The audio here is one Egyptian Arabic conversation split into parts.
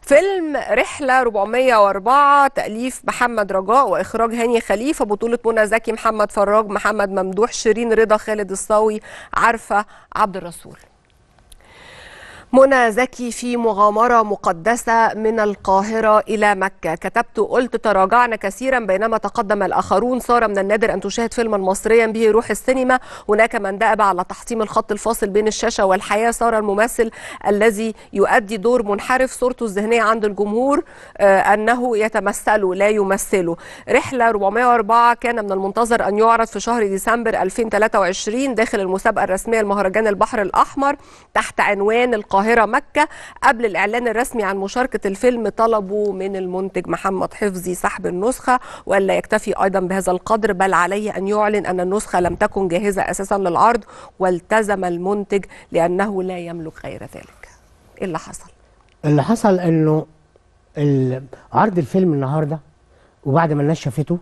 فيلم رحلة 404 تأليف محمد رجاء وإخراج هاني خليفة بطولة منى زكي محمد فراج محمد ممدوح شيرين رضا خالد الصاوي عارفة عبد الرسول منى زكي في مغامرة مقدسة من القاهرة إلى مكة كتبت قلت تراجعنا كثيرا بينما تقدم الآخرون صار من النادر أن تشاهد فيلما مصريا به روح السينما هناك من دأب على تحطيم الخط الفاصل بين الشاشة والحياة صار الممثل الذي يؤدي دور منحرف صورته الذهنية عند الجمهور آه أنه يتمثله لا يمثله رحلة 404 كان من المنتظر أن يعرض في شهر ديسمبر 2023 داخل المسابقة الرسمية لمهرجان البحر الأحمر تحت عنوان القاهرة مكة قبل الإعلان الرسمي عن مشاركة الفيلم طلبوا من المنتج محمد حفظي سحب النسخة ولا يكتفي أيضا بهذا القدر بل عليه أن يعلن أن النسخة لم تكن جاهزة أساسا للعرض والتزم المنتج لأنه لا يملك غير ذلك إيه اللي حصل؟ اللي حصل انه ال- عرض الفيلم النهارده وبعد ما الناس شافته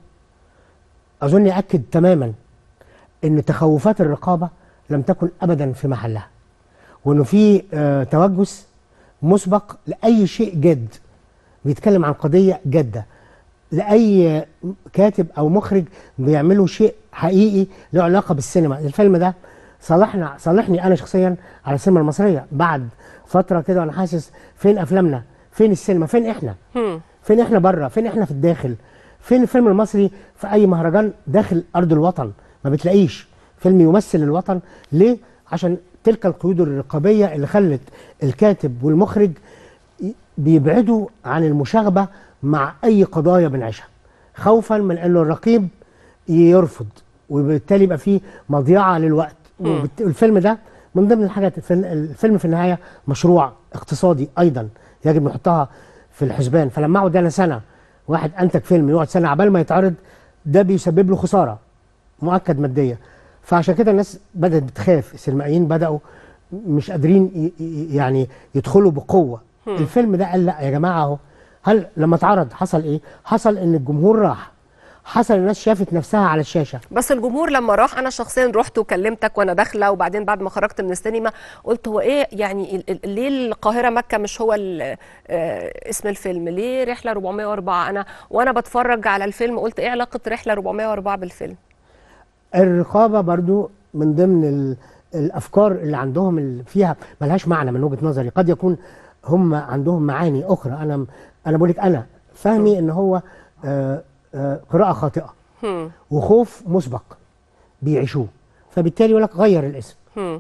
اظن ياكد تماما ان تخوفات الرقابه لم تكن ابدا في محلها وانه في آه، توجس مسبق لاي شيء جد بيتكلم عن قضيه جاده لاي كاتب او مخرج بيعملوا شيء حقيقي له علاقه بالسينما الفيلم ده صالحنا صالحني انا شخصيا على السينما المصريه بعد فتره كده وانا حاسس فين افلامنا فين السينما فين احنا هم. فين احنا بره فين احنا في الداخل فين الفيلم المصري في اي مهرجان داخل ارض الوطن ما بتلاقيش فيلم يمثل الوطن ليه عشان تلك القيود الرقابيه اللي خلت الكاتب والمخرج ي- بيبعدوا عن المشاغبه مع اي قضايا بنعيشها خوفا من انه الرقيب يرفض وبالتالي يبقى فيه مضيعه للوقت وبالت- والفيلم ده من ضمن الحاجات الفيلم- الفيلم في النهايه مشروع اقتصادي ايضا يجب نحطها في الحسبان فلما اقعد انا سنه واحد انتج فيلم يقعد سنه عبال ما يتعرض ده بيسبب له خساره مؤكد ماديه فعشان كده الناس بدات بتخاف السينمائيين بداوا مش قادرين ي- ي- يعني يدخلوا بقوه الفيلم ده قال لا يا جماعه اهو هل لما اتعرض حصل ايه حصل ان الجمهور راح حصل الناس شافت نفسها على الشاشه بس الجمهور لما راح انا شخصيا رحت وكلمتك وانا داخله وبعدين بعد ما خرجت من السينما قلت هو ايه يعني ال- ال- ليه القاهره مكه مش هو ال- آه، اسم الفيلم ليه رحله 404 انا وانا بتفرج على الفيلم قلت ايه علاقه رحله 404 بالفيلم الرقابه برضو من ضمن ال- الافكار اللي عندهم اللي فيها ملهاش معنى من وجهه نظري قد يكون هم عندهم معاني اخرى انا انا بقول لك انا فهمي ان هو آه، آه، قراءه خاطئه هم وخوف مسبق بيعيشوه فبالتالي يقول لك غير الاسم هم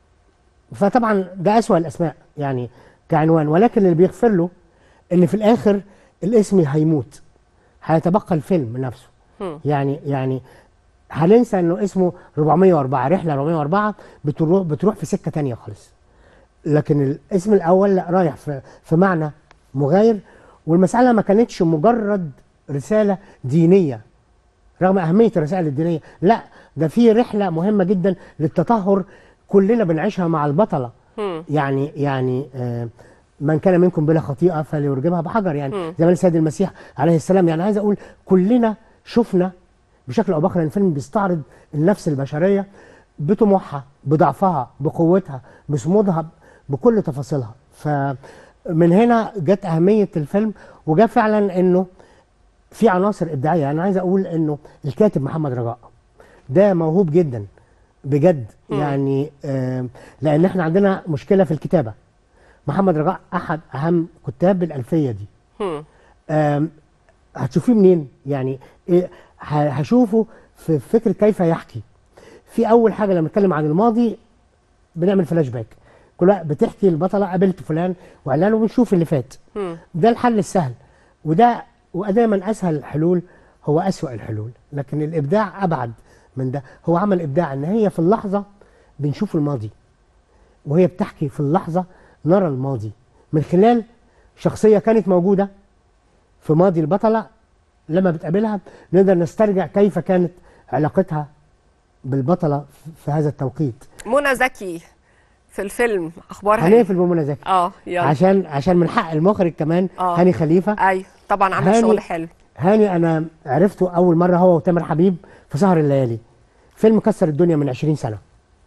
فطبعا ده اسوأ الاسماء يعني كعنوان ولكن اللي بيغفر له ان في الاخر الاسم هيموت هيتبقى الفيلم نفسه هم. يعني يعني هننسى انه اسمه 404 رحله 404 بتروح بتروح في سكه تانية خالص لكن الاسم الاول لا رايح في في معنى مغاير والمساله ما كانتش مجرد رساله دينيه رغم اهميه الرسائل الدينيه لا ده في رحله مهمه جدا للتطهر كلنا بنعيشها مع البطله هم يعني يعني آه، من كان منكم بلا خطيئه فليرجمها بحجر يعني مم. زي ما السيد المسيح عليه السلام يعني عايز اقول كلنا شفنا بشكل او باخر إن الفيلم بيستعرض النفس البشريه بطموحها بضعفها بقوتها بصمودها بكل تفاصيلها فمن هنا جت اهميه الفيلم وجاء فعلا انه في عناصر ابداعيه انا عايز اقول انه الكاتب محمد رجاء ده موهوب جدا بجد مم. يعني آه لان احنا عندنا مشكله في الكتابه محمد رجاء احد اهم كتاب الالفيه دي هم آم، هتشوفيه منين يعني إيه ه- هشوفه في فكره كيف يحكي في اول حاجه لما نتكلم عن الماضي بنعمل فلاش باك كل واحد بتحكي البطله قابلت فلان وعلان وبنشوف اللي فات هم ده الحل السهل وده ودايما اسهل الحلول هو اسوأ الحلول لكن الابداع ابعد من ده هو عمل ابداع ان هي في اللحظه بنشوف الماضي وهي بتحكي في اللحظه نرى الماضي من خلال شخصيه كانت موجوده في ماضي البطله لما بتقابلها نقدر نسترجع كيف كانت علاقتها بالبطله في هذا التوقيت منى زكي في الفيلم اخبارها ايه هنقفل بمنى زكي اه يلا عشان عشان من حق المخرج كمان آه. هاني خليفه ايوه طبعا عامل هاني- شغل حلو هاني انا عرفته اول مره هو وتامر حبيب في سهر الليالي فيلم كسر الدنيا من 20 سنه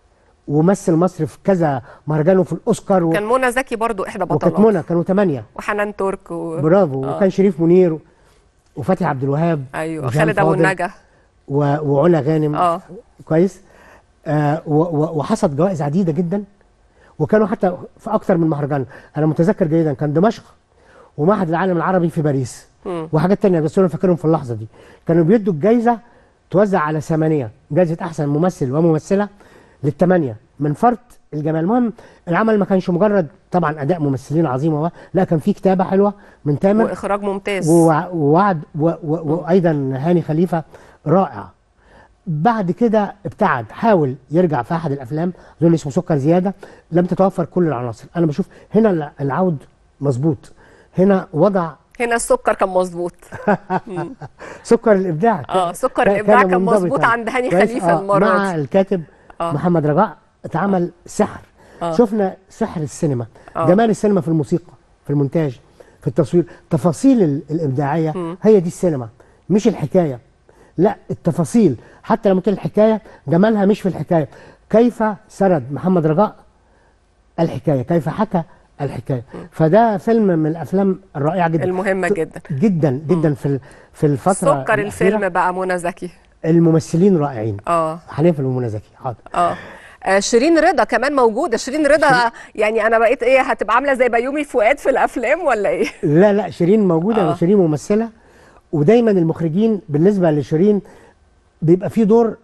ومثل مصر في كذا مهرجان وفي الاوسكار و... كان منى زكي برضو احدى وكانت بطلات منى كانوا ثمانيه وحنان ترك و... برافو آه. وكان شريف منير و- وفتحي عبد الوهاب ايوه وجان خالد ابو فاضل النجا و... وعلا غانم اه كويس آه و... و... وحصد جوائز عديده جدا وكانوا حتى في اكتر من مهرجان انا متذكر جيدا كان دمشق ومعهد العالم العربي في باريس مم. وحاجات تانية بس انا فاكرهم في اللحظه دي كانوا بيدوا الجايزه توزع على ثمانيه جائزه احسن ممثل وممثله للثمانيه من فرط الجمال المهم العمل ما كانش مجرد طبعا اداء ممثلين عظيمه و- لا كان في كتابه حلوه من تامر واخراج ممتاز ووع- ووعد و- و- وايضا هاني خليفه رائع بعد كده ابتعد حاول يرجع في احد الافلام اظن اسمه سكر زياده لم تتوفر كل العناصر انا بشوف هنا الع- العود مظبوط هنا وضع هنا السكر كان مظبوط سكر الابداع اه سكر كان- الابداع كان منضبطاً. مظبوط عند هاني كويس؟ خليفه آه، المره مع دي الكاتب آه. محمد رجاء اتعمل سحر آه. شفنا سحر السينما آه. جمال السينما في الموسيقى في المونتاج في التصوير تفاصيل ال- الابداعيه هي دي السينما مش الحكايه لا التفاصيل حتى لما تقول الحكايه جمالها مش في الحكايه كيف سرد محمد رجاء الحكايه كيف حكى الحكايه فده فيلم من الافلام الرائعه جدا المهمه جدا جدا جدا في ال- في الفتره سكر الأخيرة. الفيلم بقى منى زكي الممثلين رائعين اه هنقفل ومنى زكي حاضر اه آه، شيرين رضا كمان موجوده شيرين رضا يعني انا بقيت ايه هتبقى عامله زي بيومي فؤاد في الافلام ولا ايه لا لا شيرين موجوده آه. وشيرين ممثله ودايما المخرجين بالنسبه لشيرين بيبقى في دور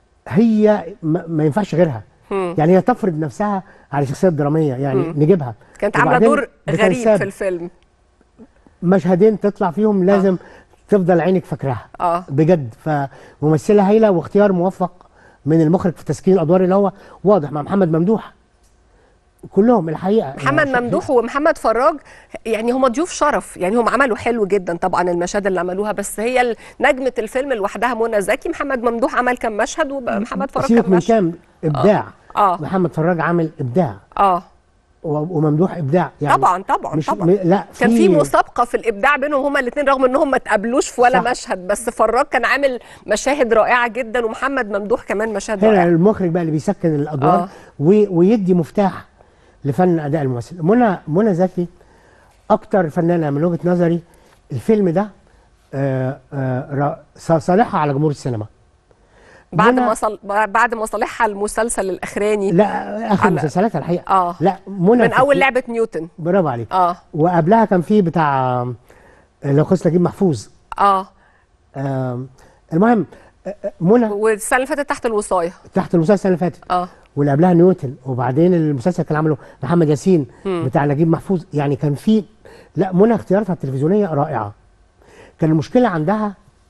هي ما, ما ينفعش غيرها مم. يعني هي تفرض نفسها على شخصيه دراميه يعني مم. نجيبها كانت عامله وبعدين دور غريب بتنساب. في الفيلم مشهدين تطلع فيهم لازم تفضل عينك فاكراها اه بجد فممثله هايله واختيار موفق من المخرج في تسكين الادوار اللي هو واضح مع محمد ممدوح كلهم الحقيقه محمد يعني ممدوح ومحمد فراج يعني هم ضيوف شرف يعني هم عملوا حلو جدا طبعا المشاهد اللي عملوها بس هي ال- نجمه الفيلم لوحدها منى زكي محمد ممدوح عمل كام مشهد ومحمد فراج سيبك كام من مشهد كام ابداع اه محمد فراج عامل ابداع اه و- وممدوح ابداع يعني طبعا طبعا مش طبعا م... لا كان في مسابقه في الابداع بينهم هما الاثنين رغم انهم ما تقابلوش في ولا صح. مشهد بس فراج كان عامل مشاهد رائعه جدا ومحمد ممدوح كمان مشاهد هنا رائعه المخرج بقى اللي بيسكن الادوار آه. آه. و... ويدي مفتاح لفن اداء الممثل منى منى زكي اكتر فنانه من وجهه نظري الفيلم ده آه آه را- ص- صالحها على جمهور السينما بعد منى- ما صل... بعد ما صالحها المسلسل الاخراني لا اخر على- مسلسلاتها الحقيقه اه لا منى من في- اول لعبه نيوتن برافو عليك اه وقبلها كان في بتاع آه، لو قصة نجيب محفوظ اه آم، المهم آه، آه، منى والسنه اللي فاتت تحت الوصايه تحت المسلسل اللي فاتت اه واللي قبلها نيوتن وبعدين المسلسل كان عمله محمد ياسين بتاع نجيب محفوظ يعني كان في لا منى اختياراتها التلفزيونيه رائعه كان المشكله عندها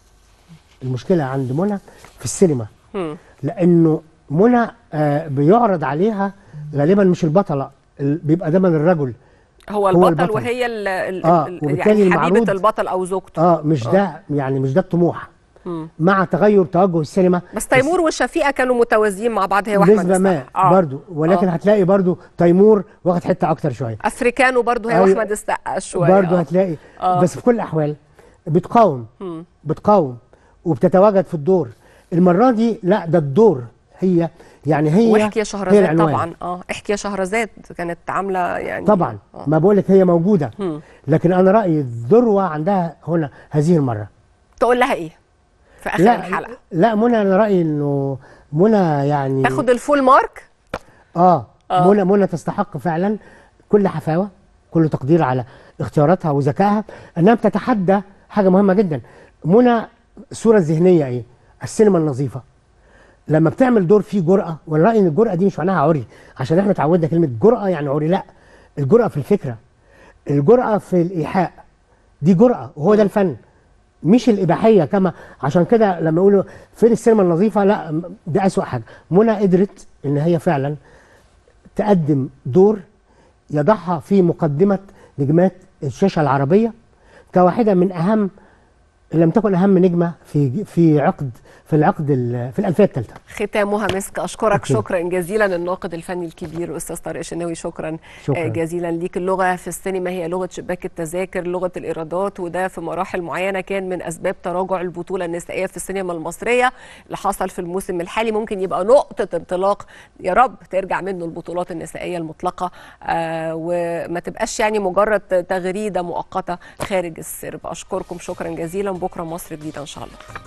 المشكله عند منى في السينما مم. لانه منى آه بيعرض عليها غالبا مش البطله ال- بيبقى دايما الرجل هو هو البطل, البطل. وهي ال ال آه، ال وبالتالي يعني حبيبه المعروض- البطل او زوجته اه مش ده يعني مش ده الطموح مم. مع تغير توجه السينما بس تيمور وشفيقه كانوا متوازيين مع بعض هي واحمد نسبة ما السقا. آه. برضو ولكن آه. هتلاقي برضو تيمور واخد حته اكتر شويه افريكانو برضو هي أيوة. واحمد السقا شويه برضو آه. هتلاقي آه. بس في كل الاحوال بتقاوم مم. بتقاوم وبتتواجد في الدور المره دي لا ده الدور هي يعني هي واحكي يا هي شهرزاد العنوان. طبعا اه احكي يا شهرزاد كانت عامله يعني طبعا آه. ما بقولك هي موجوده مم. لكن انا رايي الذروه عندها هنا هذه المره تقول لها ايه في اخر لا الحلقه لا منى انا رايي انه منى يعني تاخد الفول مارك اه, آه. منى منى تستحق فعلا كل حفاوه كل تقدير على اختياراتها وذكائها انها بتتحدى حاجه مهمه جدا منى الصوره الذهنيه ايه السينما النظيفه لما بتعمل دور فيه جرأة وانا رايي ان الجرأة دي مش معناها عري عشان احنا اتعودنا كلمة جرأة يعني عري لا الجرأة في الفكرة الجرأة في الإيحاء دي جرأة وهو ده الفن مش الإباحية كما عشان كده لما يقولوا فين السينما النظيفة لا ده أسوأ حاجة منى قدرت إن هي فعلا تقدم دور يضعها في مقدمة نجمات الشاشة العربية كواحدة من أهم لم تكن اهم نجمه في في عقد في العقد ال- في الالفيه الثالثه ختامها مسك اشكرك أوكي. شكرا جزيلا الناقد الفني الكبير الاستاذ طارق الشناوي شكرا, شكراً. آه، جزيلا ليك اللغه في السينما هي لغه شباك التذاكر لغه الايرادات وده في مراحل معينه كان من اسباب تراجع البطوله النسائيه في السينما المصريه اللي حصل في الموسم الحالي ممكن يبقى نقطه انطلاق يا رب ترجع منه البطولات النسائيه المطلقه آه وما تبقاش يعني مجرد تغريده مؤقته خارج السرب اشكركم شكرا جزيلا بكره مصر جديده ان شاء الله